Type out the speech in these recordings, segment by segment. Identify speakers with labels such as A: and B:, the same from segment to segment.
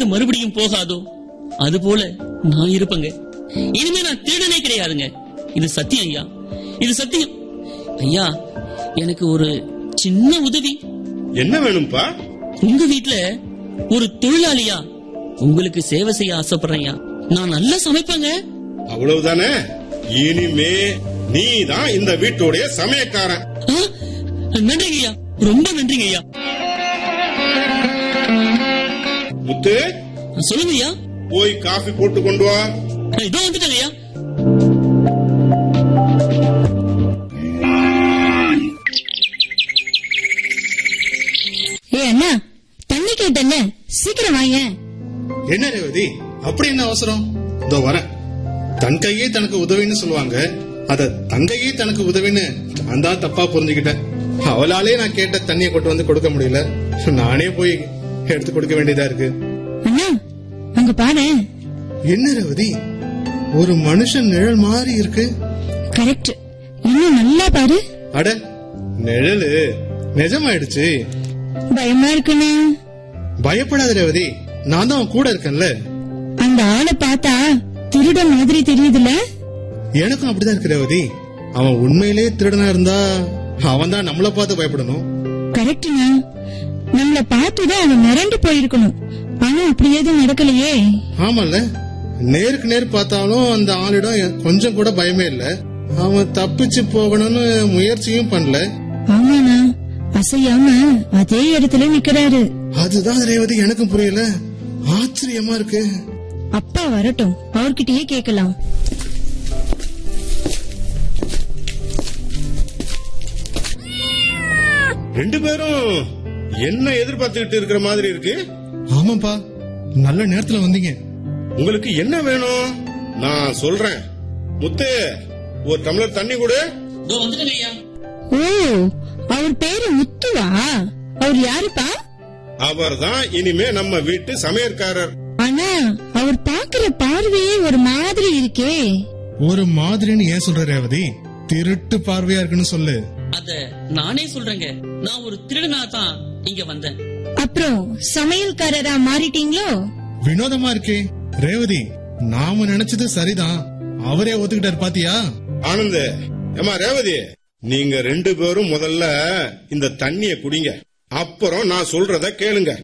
A: கழுத்து மறுபடியும் போகாதோ அது போல நான் இருப்பேங்க இனிமே நான் திருடனே கிடையாதுங்க இது சத்தியம் ஐயா இது சத்தியம் ஐயா எனக்கு ஒரு சின்ன உதவி
B: என்ன வேணும்பா
A: உங்க வீட்ல ஒரு தொழிலாளியா உங்களுக்கு சேவை செய்ய ஆசைப்படுறேன் ஐயா நான் நல்லா சமைப்பேங்க
B: அவ்வளவுதானே இனிமே நீ தான் இந்த வீட்டுடைய சமயக்காரன்
A: ஆ, நன்றிங்க ஐயா ரொம்ப நன்றிங்க ஐயா
B: முத்து
A: சொல்லுங்க ஐயா
B: போய் காஃபி போட்டு கொண்டு வா
A: இதோ வந்துட்டேங்க ஐயா
C: ஏ அண்ணா தண்ணி கேட்டல சீக்கிரம் வாங்க
D: என்ன ரேவதி அப்படி என்ன அவசரம் இதோ வரேன் தன் கையே தனக்கு உதவின்னு சொல்லுவாங்க அத தங்கையே தனக்கு உதவின்னு நான் தான் தப்பா புரிஞ்சுக்கிட்டேன் அவளாலே நான் கேட்ட தண்ணியை கொண்டு வந்து கொடுக்க முடியல நானே போய் எடுத்து கொடுக்க வேண்டியதா இருக்கு
C: அண்ணா அங்க பாரு
D: என்ன ரேவதி ஒரு மனுஷன் நிழல் மாதிரி இருக்கு
C: கரெக்ட் இன்னும் நல்லா பாரு
D: அட நிழலு நிஜமாயிடுச்சு
C: பயமா இருக்குண்ணா
D: பயப்படாத ரேவதி நான் தான் உன் கூட இருக்கேன்ல
C: அந்த ஆளை பார்த்தா திருட மாதிரி தெரியுதுல
D: எனக்கும் அப்படிதான் இருக்கு ரேவதி அவன் உண்மையிலேயே திருடனா இருந்தா அவன் தான் நம்மள பார்த்து பயப்படணும்
C: கரெக்ட்ண்ணா நம்மள பார்த்துதான் அவன் மிரண்டு போயிருக்கணும் ஆனா அப்படி எதுவும் நடக்கலையே
D: ஆமால நேருக்கு நேர் பார்த்தாலும் அந்த ஆளிடம் எ- கொஞ்சம் கூட பயமே இல்ல அவன் தப்பிச்சு போகணும்னு முயற்சியும் பண்ணல
C: ஆமாண்ணா அசையாம அதே இடத்துல நிக்கிறாரு
D: அதுதான் ரேவதி எனக்கும் புரியல ஆச்சரியமா இருக்கு
C: அப்பா வரட்டும் அவர்கிட்டயே கேக்கலாம்
B: ரெண்டு பேரும் என்ன எதிர்பார்த்துக்கிட்டு இருக்கிற மாதிரி இருக்கு
D: ஆமாப்பா நல்ல நேரத்துல வந்தீங்க
B: உங்களுக்கு என்ன வேணும் நான் சொல்றேன் முத்து ஒரு டம்ளர் தண்ணி கொடு
A: இதோ வந்துட்டேங்க ஐயா
C: ஓ அவர் பேரு முத்துவா அவர் யாருப்பா
B: அவர்தான் இனிமே நம்ம வீட்டு சமையற்காரர்
C: ஆனா அவர் பாக்குற பார்வையே ஒரு மாதிரி இருக்கே
D: ஒரு மாதிரின்னு ஏன் சொல்ற ரேவதி திருட்டு பார்வையா இருக்குன்னு சொல்லு
A: அத நானே சொல்றேங்க நான் ஒரு திருடனா தான் இங்க வந்தேன்
C: அப்புறம் சமையல்காரரா மாறிட்டீங்களோ
D: வினோதமா இருக்கே ரேவதி நாம நினைச்சது சரிதான் அவரே ஒத்துக்கிட்டாரு பாத்தியா
B: ஆனந்த் ஏமா ரேவதி நீங்க ரெண்டு பேரும் முதல்ல இந்த தண்ணிய குடிங்க அப்புறம் நான் சொல்றத கேளுங்க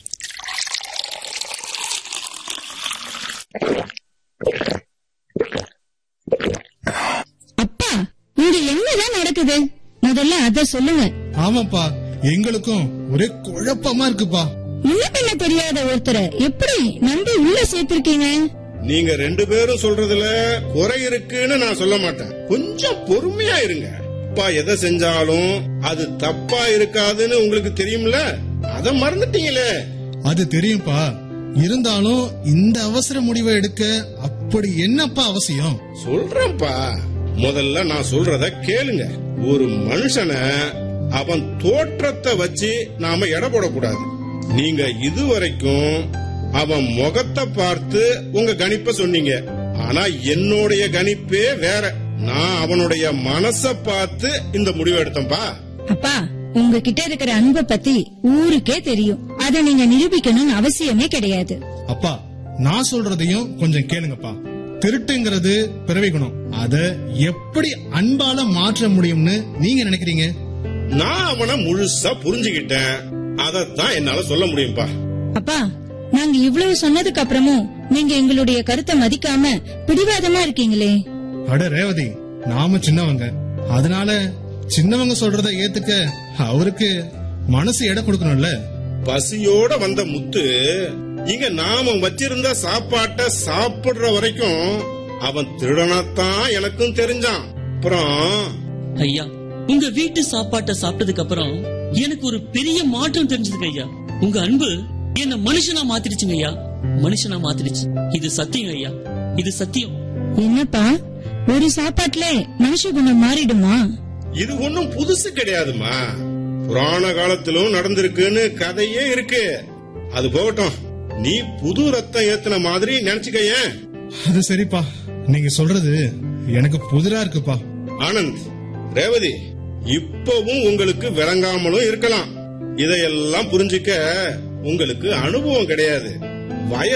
C: அப்பா இங்க என்னதான் நடக்குது முதல்ல அத சொல்லுங்க
D: ஆமாப்பா எங்களுக்கும் ஒரே குழப்பமா இருக்குப்பா
C: முன்ன பின்ன தெரியாத ஒருத்தரை எப்படி நம்பி உள்ள சேர்த்திருக்கீங்க
B: நீங்க ரெண்டு பேரும் சொல்றதுல குறை இருக்குன்னு நான் சொல்ல மாட்டேன் கொஞ்சம் பொறுமையா இருங்க அப்பா எதை செஞ்சாலும் அது தப்பா இருக்காதுன்னு உங்களுக்கு தெரியும்ல அத மறந்துட்டீங்களே
D: அது தெரியும்பா இருந்தாலும் இந்த அவசர முடிவை எடுக்க அப்படி என்னப்பா அவசியம்
B: சொல்றேன்ப்பா முதல்ல நான் சொல்றத கேளுங்க ஒரு மனுஷனை அவன் தோற்றத்தை வச்சு நாம எடை போடக்கூடாது நீங்க இதுவரைக்கும் அவன் முகத்தை பார்த்து உங்க கணிப்ப சொன்னீங்க ஆனா என்னுடைய கணிப்பே வேற நான் அவனுடைய மனச பார்த்து இந்த முடிவு எடுத்தேன்பா
C: அப்பா உங்ககிட்ட இருக்கிற அன்பை பத்தி ஊருக்கே தெரியும் அத நீங்க நிரூபிக்கணும்னு அவசியமே கிடையாது
D: அப்பா நான் சொல்றதையும் கொஞ்சம் கேளுங்கப்பா திருட்டுங்கிறது பிறவி குணம் அத எப்படி அன்பால மாற்ற முடியும்னு நீங்க நினைக்கிறீங்க
B: நான் அவனை முழுசா புரிஞ்சுகிட்டேன் அதத்தான் என்னால சொல்ல முடியும்பா
C: அப்பா நாங்க இவ்வளவு சொன்னதுக்கு அப்புறமும் நீங்க எங்களுடைய கருத்தை மதிக்காம பிடிவாதமா இருக்கீங்களே
D: அட ரேவதி நாம சின்னவங்க அதனால சின்னவங்க சொல்றத ஏத்துக்க அவருக்கு மனசு எடை கொடுக்கணும்ல
B: பசியோட வந்த முத்து இங்க நாம வச்சிருந்த சாப்பாட்ட சாப்பிடுற வரைக்கும் அவன் திருடனாத்தான் எனக்கும் தெரிஞ்சான் அப்புறம்
A: ஐயா உங்க வீட்டு சாப்பாட்டை சாப்பிட்டதுக்கு அப்புறம் எனக்கு ஒரு பெரிய மாற்றம் தெரிஞ்சதுங்க ஐயா உங்க அன்பு என்ன மனுஷனா மாத்திடுச்சுங்க ஐயா மனுஷனா மாத்திடுச்சு இது சத்தியம் ஐயா இது சத்தியம்
C: என்னப்பா ஒரு சாப்பாட்டுல மனுஷ குணம் மாறிடுமா
B: இது ஒண்ணும் புதுசு கிடையாதுமா புராண காலத்திலும் நடந்திருக்குன்னு கதையே இருக்கு அது போகட்டும் நீ புது ரத்தம் ஏத்துன மாதிரி நினைச்சுக்கயேன்
D: அது சரிப்பா நீங்க சொல்றது எனக்கு புதிரா இருக்குப்பா
B: ஆனந்த் ரேவதி இப்பவும் உங்களுக்கு விளங்காமலும் இருக்கலாம் இதையெல்லாம் புரிஞ்சுக்க உங்களுக்கு அனுபவம் கிடையாது வயசு